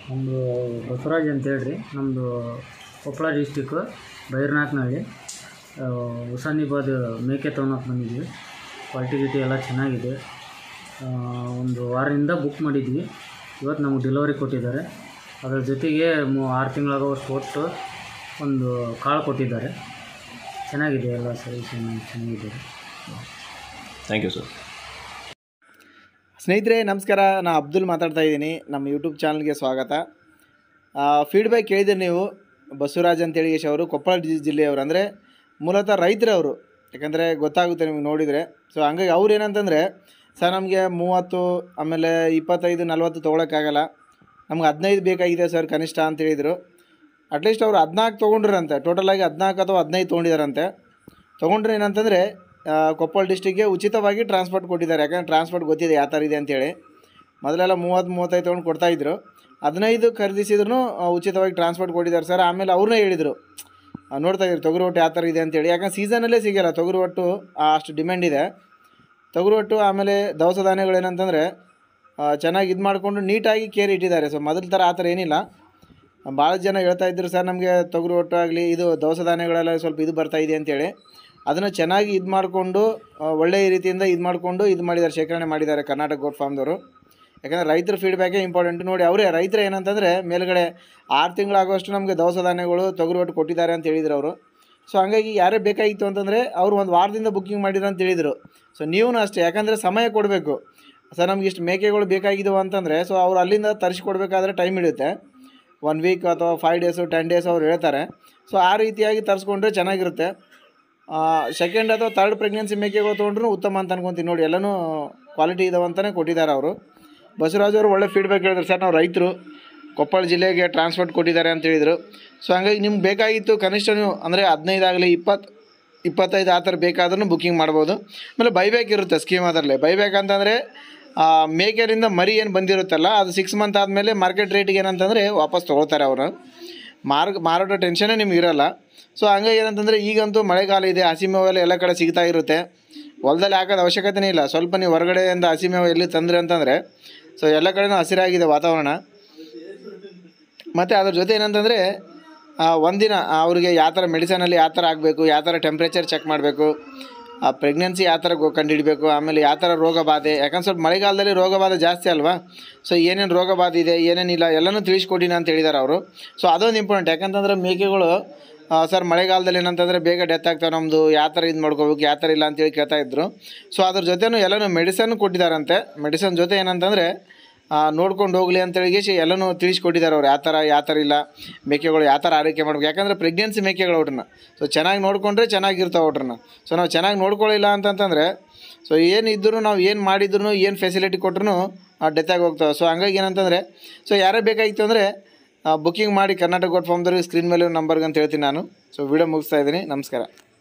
ನಮ್ಮದು ಬಸವರಾಜ್ ಅಂತ ಹೇಳ್ರಿ ನಮ್ಮದು ಕೊಪ್ಪಳ ಡಿಸ್ಟಿಕ್ಕು ಬೈರ್ನಾಕ್ನಹಳ್ಳಿ ಹುಸಾನಿಬಾದ್ ಮೇಕೆ ತೊಗೊಳಕ್ಕೆ ಬಂದಿದ್ವಿ ಕ್ವಾಲಿಟಿ ಗಿಟಿ ಎಲ್ಲ ಚೆನ್ನಾಗಿದೆ ಆ, ಒಂದು ವಾರದಿಂದ ಬುಕ್ ಮಾಡಿದ್ವಿ ಇವತ್ತು ನಮಗೆ ಡೆಲಿವರಿ ಕೊಟ್ಟಿದ್ದಾರೆ ಅದರ ಜೊತೆಗೆ ಮೂ ಆರು ತಿಂಗಳಾಗುವಷ್ಟು ಒಟ್ಟು ಒಂದು ಕಾಳು ಕೊಟ್ಟಿದ್ದಾರೆ ಚೆನ್ನಾಗಿದೆ ಎಲ್ಲ ಸರ್ವಿಸ್ ಚೆನ್ನಾಗಿದೆ ಥ್ಯಾಂಕ್ ಯು ಸರ್ ಸ್ನೇಹಿತರೆ ನಮಸ್ಕಾರ ನಾನು ಅಬ್ದುಲ್ ಮಾತಾಡ್ತಾ ಇದ್ದೀನಿ ನಮ್ಮ ಯೂಟ್ಯೂಬ್ ಚಾನಲ್ಗೆ ಸ್ವಾಗತ ಫೀಡ್ಬ್ಯಾಕ್ ಕೇಳಿದ್ರೆ ನೀವು ಬಸವರಾಜ್ ಅಂತೇಳಿ ಯಶ್ ಅವರು ಕೊಪ್ಪಳ ಜಿ ಜಿಲ್ಲೆಯವರು ಅಂದರೆ ಮೂಲತಃ ರೈತರವರು ಯಾಕಂದರೆ ಗೊತ್ತಾಗುತ್ತೆ ನಿಮಗೆ ನೋಡಿದರೆ ಸೊ ಹಂಗಾಗಿ ಅವ್ರು ಏನಂತಂದರೆ ಸರ್ ನಮಗೆ ಮೂವತ್ತು ಆಮೇಲೆ ಇಪ್ಪತ್ತೈದು ನಲ್ವತ್ತು ತೊಗೊಳಕ್ಕಾಗಲ್ಲ ನಮ್ಗೆ ಹದಿನೈದು ಬೇಕಾಗಿದೆ ಸರ್ ಕನಿಷ್ಠ ಅಂತ ಹೇಳಿದರು ಅಟ್ಲೀಸ್ಟ್ ಅವರು ಹದಿನಾಲ್ಕು ತೊಗೊಂಡ್ರಂತೆ ಟೋಟಲಾಗಿ ಹದಿನಾಲ್ಕು ಅಥವಾ ಹದಿನೈದು ತೊಗೊಂಡಿದ್ದಾರಂತೆ ತೊಗೊಂಡ್ರೆ ಏನಂತಂದರೆ ಆ, ಕೊಪ್ಪಳ ಡಿಸ್ಟಿಕ್ಗೆ ಉಚಿತವಾಗಿ ಟ್ರಾನ್ಸ್ಪೋರ್ಟ್ ಕೊಟ್ಟಿದ್ದಾರೆ ಯಾಕಂದ್ರೆ ಟ್ರಾನ್ಸ್ಪೋರ್ಟ್ ಗೊತ್ತಿದೆ ಯಾವ ಥರ ಇದೆ ಅಂತೇಳಿ ಮೊದಲೆಲ್ಲ ಮೂವತ್ತು ಮೂವತ್ತೈದು ತೊಗೊಂಡು ಕೊಡ್ತಾಯಿದ್ರು ಹದಿನೈದು ಖರೀದಿಸಿದ್ರು ಉಚಿತವಾಗಿ ಟ್ರಾನ್ಸ್ಪೋರ್ಟ್ ಕೊಟ್ಟಿದ್ದಾರೆ ಸರ್ ಆಮೇಲೆ ಅವ್ರನ್ನೇ ಹೇಳಿದರು ಆ, ನೋಡ್ತಾ ಇದ್ರು ತೊಗರಿ ಒಟ್ಟು ಯಾವ ಥರ ಇದೆ ಅಂತೇಳಿ ಯಾಕಂದ್ರೆ ಸೀಸನಲ್ಲೇ ಸಿಗಲ್ಲ ತೊಗರಿ ಒಟ್ಟು ಆ, ಅಷ್ಟು ಡಿಮ್ಯಾಂಡ್ ಇದೆ ತೊಗರಿ ಒಟ್ಟು ಆಮೇಲೆ ದವಸ ಧಾನ್ಯಗಳು ಏನಂತಂದರೆ ಚೆನ್ನಾಗಿ ಇದು ಮಾಡಿಕೊಂಡು ನೀಟಾಗಿ ಕೇರ್ ಇಟ್ಟಿದ್ದಾರೆ ಸೊ ಮೊದಲ ಥರ ಆ ಥರ ಏನಿಲ್ಲ ಭಾಳ ಜನ ಹೇಳ್ತಾ ಇದ್ರು ಸರ್ ನಮಗೆ ತೊಗರಿ ಒಟ್ಟು ಆಗಲಿ ಇದು ದವಸ ಧಾನ್ಯಗಳೆಲ್ಲ ಸ್ವಲ್ಪ ಇದು ಬರ್ತಾ ಇದೆ ಅಂತೇಳಿ ಅದನ್ನು ಚೆನ್ನಾಗಿ ಇದು ಮಾಡಿಕೊಂಡು ಒಳ್ಳೆಯ ರೀತಿಯಿಂದ ಇದು ಮಾಡಿಕೊಂಡು ಇದು ಮಾಡಿದ್ದಾರೆ ಶೇಖರಣೆ ಮಾಡಿದ್ದಾರೆ ಕರ್ನಾಟಕ ಗೋಟ್ ಫಾರ್ಮ್ದವರು ಯಾಕಂದರೆ ರೈತರ ಫೀಡ್ಬ್ಯಾಕೇ ಇಂಪಾರ್ಟೆಂಟ್ ನೋಡಿ ಅವರೇ ರೈತರು ಏನಂತಂದರೆ ಮೇಲ್ಗಡೆ ಆರು ತಿಂಗಳಾಗುವಷ್ಟು ನಮಗೆ ದವಸ ಧಾನ್ಯಗಳು ತೊಗರಿ ಒಟ್ಟು ಕೊಟ್ಟಿದ್ದಾರೆ ಅಂತ ಹೇಳಿದ್ರು ಅವರು ಸೊ ಹಂಗಾಗಿ ಯಾರೇ ಬೇಕಾಗಿತ್ತು ಅಂತಂದರೆ ಅವರು ಒಂದು ವಾರದಿಂದ ಬುಕ್ಕಿಂಗ್ ಮಾಡಿದ್ರು ಅಂತ ಹೇಳಿದರು ಸೊ ನೀವು ಅಷ್ಟೇ ಯಾಕಂದರೆ ಸಮಯ ಕೊಡಬೇಕು ಸರ್ ನಮ್ಗೆ ಇಷ್ಟು ಮೇಕೆಗಳು ಬೇಕಾಗಿದ್ದವು ಅಂತಂದರೆ ಸೊ ಅವ್ರು ಅಲ್ಲಿಂದ ತರಿಸ್ಕೊಡ್ಬೇಕಾದ್ರೆ ಟೈಮ್ ಹಿಡಿಯುತ್ತೆ ಒನ್ ವೀಕ್ ಅಥವಾ ಫೈವ್ ಡೇಸು ಟೆನ್ ಡೇಸ್ ಅವ್ರು ಹೇಳ್ತಾರೆ ಸೊ ಆ ರೀತಿಯಾಗಿ ತರಿಸ್ಕೊಂಡ್ರೆ ಚೆನ್ನಾಗಿರುತ್ತೆ ಸೆಕೆಂಡ್ ಅಥವಾ ತರ್ಡ್ ಪ್ರೆಗ್ನೆನ್ಸಿ ಮೇಕೆಗಳು ತೊಗೊಂಡ್ರು ಉತ್ತಮ ಅಂತ ಅನ್ಕೊಂತೀನಿ ನೋಡಿ ಎಲ್ಲನೂ ಕ್ವಾಲಿಟಿ ಇದಾವೆ ಅಂತಲೇ ಕೊಟ್ಟಿದ್ದಾರೆ ಅವರು ಬಸವರಾಜ್ ಅವರು ಒಳ್ಳೆ ಫೀಡ್ಬ್ಯಾಕ್ ಹೇಳಿದ್ರು ಸರ್ ನಾವು ರೈತರು ಕೊಪ್ಪಳ ಜಿಲ್ಲೆಗೆ ಟ್ರಾನ್ಸ್ಪೋರ್ಟ್ ಕೊಟ್ಟಿದ್ದಾರೆ ಅಂತ ಹೇಳಿದರು ಸೊ ಹಂಗಾಗಿ ನಿಮ್ಗೆ ಬೇಕಾಗಿತ್ತು ಕನಿಷ್ಠ ನೀವು ಅಂದರೆ ಹದಿನೈದು ಆಗಲಿ ಇಪ್ಪತ್ತು ಇಪ್ಪತ್ತೈದು ಆ ಥರ ಬೇಕಾದ್ರೂ ಬುಕ್ಕಿಂಗ್ ಮಾಡ್ಬೋದು ಆಮೇಲೆ ಬೈಬ್ಯಾಕ್ ಇರುತ್ತೆ ಸ್ಕೀಮ್ ಅದರಲ್ಲಿ ಬೈಬ್ಯಾಕ್ ಅಂತಂದರೆ ಮೇಕೆರಿಂದ ಮರಿ ಏನು ಬಂದಿರುತ್ತಲ್ಲ ಅದು ಸಿಕ್ಸ್ ಮಂತ್ ಆದಮೇಲೆ ಮಾರ್ಕೆಟ್ ರೇಟಿಗೆ ಏನಂತಂದರೆ ವಾಪಸ್ ತೊಗೊಳ್ತಾರೆ ಅವರು ಮಾರ್ಗ ಮಾರಾಟ ಟೆನ್ಷನ್ನೇ ನಿಮ್ಗೆ ಇರೋಲ್ಲ ಸೊ ಹಂಗಾಗಿ ಏನಂತಂದರೆ ಈಗಂತೂ ಮಳೆಗಾಲ ಇದೆ ಹಸಿಮೇವೆಲ್ಲ ಎಲ್ಲ ಕಡೆ ಸಿಗ್ತಾ ಇರುತ್ತೆ ಹೊಲದಲ್ಲಿ ಹಾಕೋದು ಅವಶ್ಯಕತೆನೇ ಇಲ್ಲ ಸ್ವಲ್ಪ ನೀವು ಹೊರಗಡೆಯಿಂದ ಹಸಿಮೇವು ಎಲ್ಲಿ ತಂದ್ರಿ ಅಂತಂದರೆ ಸೊ ಎಲ್ಲ ಕಡೆನೂ ಹಸಿರಾಗಿದೆ ವಾತಾವರಣ ಮತ್ತು ಅದ್ರ ಜೊತೆ ಏನಂತಂದರೆ ಒಂದಿನ ಅವ್ರಿಗೆ ಯಾವ ಥರ ಮೆಡಿಸನಲ್ಲಿ ಯಾವ ಥರ ಆಗಬೇಕು ಯಾವ ಥರ ಟೆಂಪ್ರೇಚರ್ ಚೆಕ್ ಮಾಡಬೇಕು ಆ ಪ್ರೆಗ್ನೆನ್ಸಿ ಯಾವ ಥರ ಗೊ- ಕಂಡುಹಿಡಬೇಕು ಆಮೇಲೆ ಯಾವ ಥರ ರೋಗ ಬಾಧೆ ಯಾಕಂದ್ರೆ ಸ್ವಲ್ಪ ಮಳೆಗಾಲದಲ್ಲಿ ರೋಗ ಬಾಧೆ ಜಾಸ್ತಿ ಅಲ್ವಾ ಸೊ ಏನೇನು ರೋಗ ಬಾಧೆ ಇದೆ ಏನೇನಿಲ್ಲ ಎಲ್ಲನೂ ತಿಳಿಸ್ಕೊಟ್ಟಿನ ಅಂತ ಹೇಳಿದ್ದಾರೆ ಅವರು ಸೊ ಅದೊಂದು ಇಂಪಾರ್ಟೆಂಟ್ ಯಾಕಂತಂದ್ರೆ ಮೇಕೆಗಳು ಆ, ಸರ್ ಮಳೆಗಾಲದಲ್ಲಿ ಏನಂತಂದರೆ ಬೇಗ ಡೆತ್ ಆಗ್ತಾವೆ ನಮ್ಮದು ಯಾವ ಥರ ಇದು ಮಾಡ್ಕೋಬೇಕು ಯಾವ ಥರ ಇಲ್ಲ ಅಂತೇಳಿ ಕೇಳ್ತಾ ಇದ್ರು ಸೊ ಅದ್ರ ಜೊತೆನೂ ಎಲ್ಲನೂ ಮೆಡಿಸನ್ ಕೊಟ್ಟಿದ್ದಾರಂತೆ ಮೆಡಿಸನ್ ಜೊತೆ ಏನಂತಂದರೆ ನೋಡ್ಕೊಂಡು ಹೋಗಲಿ ಅಂತೇಳಿ ಎಲ್ಲನೂ ತಿಳಿಸ್ಕೊಟ್ಟಿದ್ದಾರೆ ಅವ್ರು ಯಾವ ಥರ ಯಾವ ಥರ ಇಲ್ಲ ಮೇಕೆಗಳು ಯಾವ ಥರ ಆರೈಕೆ ಮಾಡ್ಬೇಕು ಯಾಕಂದರೆ ಪ್ರೆಗ್ನೆನ್ಸಿ ಮೇಕೆಗಳು ಅವ್ರನ್ನ ಸೊ ಚೆನ್ನಾಗಿ ನೋಡಿಕೊಂಡ್ರೆ ಚೆನ್ನಾಗಿರ್ತಾವೆ ಅವ್ರನ್ನ ಸೊ ನಾವು ಚೆನ್ನಾಗಿ ನೋಡ್ಕೊಳ್ಳಿಲ್ಲ ಅಂತಂತಂದರೆ ಸೊ ಏನು ಇದ್ದರೂ ನಾವು ಏನು ಮಾಡಿದ್ರು ಏನು ಫೆಸಿಲಿಟಿ ಕೊಟ್ರು ಡೆತ್ ಆಗಿ ಹೋಗ್ತಾವೆ ಸೊ ಹಂಗಾಗಿ ಏನಂತಂದರೆ ಸೊ ಯಾರೇ ಬೇಕಾಗಿತ್ತು ಅಂದರೆ ಬುಕ್ಕಿಂಗ್ ಮಾಡಿ ಕರ್ನಾಟಕ ಗೋಟ್ ಫಾರ್ಮ್ದವ್ರಿಗೆ ಸ್ಕ್ರೀನ್ ಮೇಲೆ ನಂಬರ್ಗೆ ಅಂತ ಹೇಳ್ತೀನಿ ನಾನು ಸೊ ವಿಡಿಯೋ ಮುಗಿಸ್ತಾ ಇದ್ದೀನಿ ನಮಸ್ಕಾರ